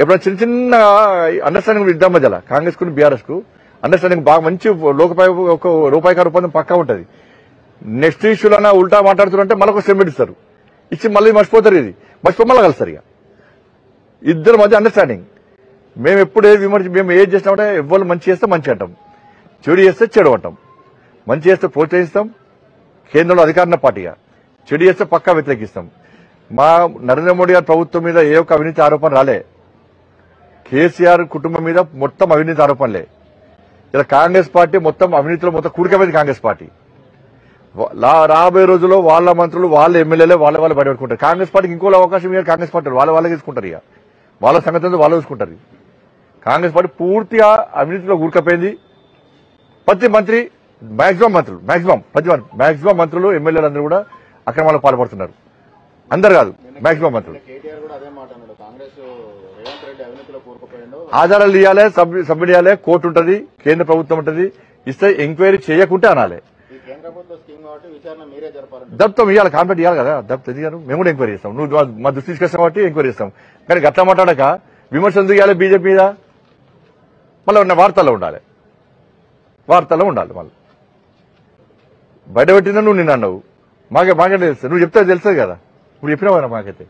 ఎప్పుడైనా చిన్న చిన్న అండర్స్టాండింగ్ ఇద్దాం మధ్యలో కాంగ్రెస్ కు బీఆర్ఎస్ కు అండర్స్టాండింగ్ బాగా మంచి లోకపాయ ఒక రూపాయికార ఒప్పందం పక్కా ఉంటది నెక్స్ట్ ఇష్యూలన్నా ఉల్టా మాట్లాడుతుంటే మళ్ళీ ఒక స్టెమ్ ఇస్తారు ఇచ్చి మళ్ళీ మర్చిపోతారు ఇది మర్చిపో మళ్ళీ కలుస్తారు ఇక ఇద్దరి మధ్య అండర్స్టాండింగ్ మేము ఎప్పుడు ఏ విమర్శ మేము ఏది చేసినామంటే ఎవరు మంచి చేస్తే మంచి అంటాం చెడు చేస్తే చెడు అంటాం మంచి చేస్తే ప్రోత్సహిస్తాం కేంద్రంలో అధికార పార్టీగా చెడు చేస్తే పక్కా వ్యతిరేకిస్తాం మా నరేంద్ర మోడీ గారి ప్రభుత్వం మీద ఏ ఒక్క అవినీతి ఆరోపణ రాలే కేసీఆర్ కుటుంబం మీద మొత్తం అవినీతి ఆరోపణలే ఇలా కాంగ్రెస్ పార్టీ మొత్తం అవినీతిలో మొత్తం కూడికపోయింది కాంగ్రెస్ పార్టీ వా- లా- రాబోయే రోజుల్లో వాళ్ళ మంత్రులు వాళ్ళ ఎమ్మెల్యేలే వాళ్ళ వాళ్ళు బయటపెట్టుకుంటారు కాంగ్రెస్ పార్టీకి ఇంకో అవకాశం ఇవ్వాలి కాంగ్రెస్ పార్టీ వాళ్ళ వాళ్ళే తీసుకుంటారు ఇక వాళ్ళ సంగతి ఏందో వాళ్ళు చూసుకుంటారు కాంగ్రెస్ పార్టీ పూర్తిగా అవినీతిలో కూరుకపోయింది ప్రతి మంత్రి మాక్సిమం మంత్రులు మాక్సిమం ప్రతి మాక్సిమం మంత్రులు ఎమ్మెల్యేలు అందరూ కూడా అక్రమాలకు పాల్పడుతున్నారు అందరు కాదు మాక్సిమం మంత్రులు కేటీఆర్ కూడా అదే మాట అన్నాడు కాంగ్రెస్ రేవంత్ రెడ్డి అవినీతిలో కూరుకుపోయిండు ఆధారాలు ఇవ్వాలి సబ్మిట్ చేయాలి కోర్టు ఉంటది కేంద్ర ప్రభుత్వం ఉంటది ఇస్తే ఎంక్వైరీ చేయకుంటే అనాలి ఈ కేంద్ర ప్రభుత్వ స్కీమ్ కాబట్టి విచారణ మీరే జరపాలంటే దప్తం ఇవ్వాలి కాంప్లైంట్ ఇవ్వాలి కదా దప్తం ఇయ్యారు మేము కూడా ఎంక్వైరీ చేస్తాం నువ్వు మా- మా దృష్టి తీసుకొస్తాం కాబట్టి ఎంక్వైరీ చేస్తాం కానీ గట్లా మాట్లాడక విమర్శ ఎందుకు ఇవ్వాలి బీజేపీ మీద మళ్ళీ ఉన్న వార్తల్లో ఉండాలి వార్తల్లో ఉండాలి మళ్ళీ బయట పెట్టిందని నువ్వు నిన్న అన్నావు మాకే మాకే తెలుస్తుంది నువ్వు చెప్తే తెలుస్తుంది కదా ఇప్పుడు చెప్పినావు కదా మాకైతే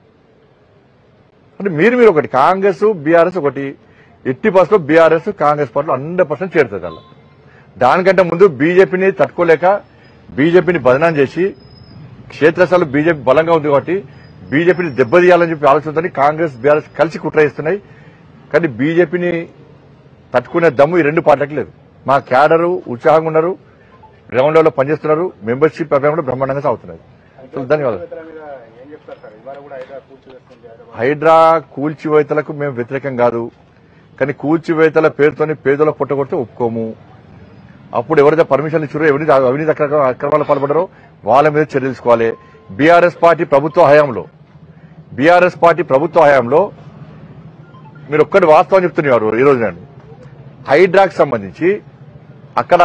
అంటే మీరు మీరు ఒకటి కాంగ్రెస్ బీఆర్ఎస్ ఒకటి ఎట్టి పర్సెంట్ బీఆర్ఎస్ కాంగ్రెస్ పార్టీలో హండ్రెడ్ పర్సెంట్ చేరుతుంది అలా దానికంటే ముందు బీజేపీని తట్టుకోలేక బీజేపీని బదనాం చేసి క్షేత్రస్థాయిలో బీజేపీ బలంగా ఉంది కాబట్టి బీజేపీని దెబ్బతీయాలని చెప్పి ఆలోచనతో కాంగ్రెస్ బీఆర్ఎస్ కలిసి కుట్ర చేస్తున్నాయి కానీ బీజేపీని తట్టుకునే దమ్ము ఈ రెండు పార్టీలకు లేదు మా క్యాడరు ఉత్సాహంగా ఉన్నారు గ్రౌండ్ లెవెల్లో పనిచేస్తున్నారు మెంబర్షిప్ అభిప్రాయం కూడా బ్రహ్మాండంగా సాగుతున్నది సో ధన్యవాదాలు మీద ఏం చెప్తారు సార్ ఇవాళ కూడా హైదరాబాద్ కూర్చోవేస్తుంది హైదరాబాద్ హైడ్రా కూల్చివేతలకు మేము వ్యతిరేకం కాదు కానీ కూల్చివేతల పేరుతోని పేదల పుట్టగొడితే ఒప్పుకోము అప్పుడు ఎవరైతే పర్మిషన్ ఇచ్చారో ఎవరైతే అవినీతి అక్రమ అక్రమాలు పాల్పడారో వాళ్ళ మీద చర్యలు తీసుకోవాలి బీఆర్ఎస్ పార్టీ ప్రభుత్వ హయాంలో బీఆర్ఎస్ పార్టీ ప్రభుత్వ హయాంలో మీరు ఒక్కటి వాస్తవం చెప్తున్నారు ఈ రోజు నేను హైడ్రాకి సంబంధించి అక్కడ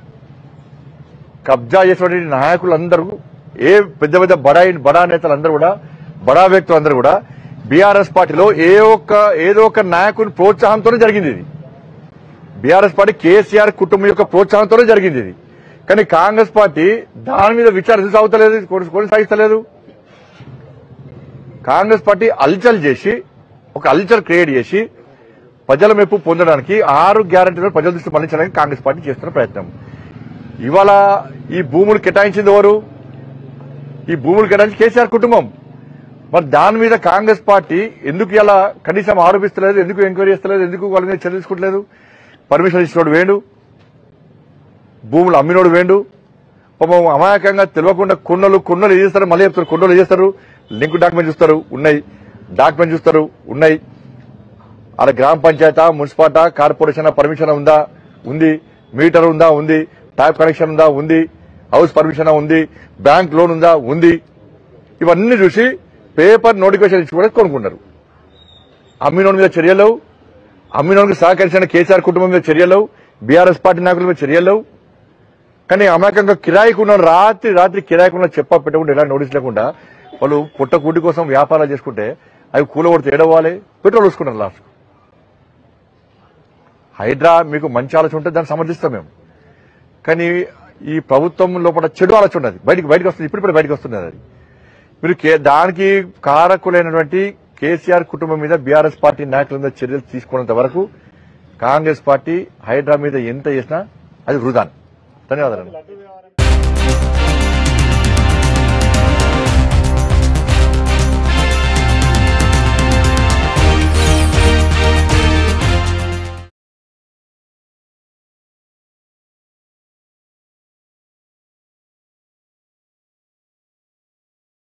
కబ్జా చేసినటువంటి నాయకులందరూ ఏ పెద్ద పెద్ద బడా బడా నేతలందరూ కూడా బడా వ్యక్తులందరూ కూడా బీఆర్ఎస్ పార్టీలో ఏ ఒక్క ఏదో ఒక నాయకుని ప్రోత్సాహంతోనే జరిగింది ఇది బీఆర్ఎస్ పార్టీ కేసీఆర్ కుటుంబం యొక్క ప్రోత్సాహంతోనే జరిగింది ఇది కానీ కాంగ్రెస్ పార్టీ దాని మీద విచారణ సాగుతలేదు కొన- కొనసాగిస్తలేదు కాంగ్రెస్ పార్టీ అల్చల్ చేసి ఒక అల్చల్ క్రియేట్ చేసి ప్రజల మెప్పు పొందడానికి ఆరు గ్యారంటీలను ప్రజల దృష్టి మళ్లించడానికి కాంగ్రెస్ పార్టీ చేస్తున్న ప్రయత్నం ఇవాళ ఈ భూములు కేటాయించింది ఎవరు ఈ భూములు కేటాయించి కేసీఆర్ కుటుంబం మరి దాని మీద కాంగ్రెస్ పార్టీ ఎందుకు ఇలా కనీసం ఆరోపిస్తలేదు ఎందుకు ఎంక్వైరీ చేస్తలేదు ఎందుకు వాళ్ళ మీద చర్య తీసుకోవట్లేదు పర్మిషన్ ఇచ్చినోడు వేండు భూములు అమ్మినోడు వేండు పాపం అమాయకంగా తెలియకుండా కొన్నలు కొన్నలు ఏం చేస్తారు మళ్ళీ చెప్తారు కొన్నలు ఏం చేస్తారు లింక్ డాక్యుమెంట్ చూస్తారు ఉన్నాయి డాక్యుమెంట్ చూస్తారు ఉన్నాయి అలా గ్రామ పంచాయతా మున్సిపాలిటా కార్పొరేషన్ పర్మిషన్ ఉందా ఉంది మీటర్ ఉందా ఉంది ట్యాప్ కనెక్షన్ ఉందా ఉంది హౌస్ పర్మిషన్ ఉంది బ్యాంక్ లోన్ ఉందా ఉంది ఇవన్నీ చూసి పేపర్ నోటిఫికేషన్ ఇచ్చి కూడా కొనుక్కున్నారు అమ్మినోడి మీద చర్యలు అమ్మినోడికి సహకరించిన కేసీఆర్ కుటుంబం మీద చర్యలు బీఆర్ఎస్ పార్టీ నాయకుల మీద చర్యలు కానీ అమాయకంగా కిరాయికి ఉన్న రాత్రి రాత్రి కిరాయికి ఉన్న చెప్ప పెట్టకుండా ఎలా నోటీస్ లేకుండా వాళ్ళు పుట్ట కూటి కోసం వ్యాపారాలు చేసుకుంటే అవి కూలగొడితే ఏడవాలి పెట్రోల్ చూసుకున్నారు లాస్ట్ హైడ్రా మీకు మంచి ఆలోచన ఉంటే దాన్ని సమర్థిస్తాం మేము కానీ ఈ ప్రభుత్వం లోపల చెడు ఆలోచన ఉన్నది బయటికి బయటకు వస్తుంది ఇప్పుడు బయటకు వస్తున్నది అది మీరు కే- దానికి కారకులైనటువంటి కేసీఆర్ కుటుంబం మీద బీఆర్ఎస్ పార్టీ నాయకుల మీద చర్యలు తీసుకున్నంత వరకు కాంగ్రెస్ పార్టీ హైడ్రా మీద ఎంత చేసినా అది వృధాన్ ధన్యవాదాలు లడ్డు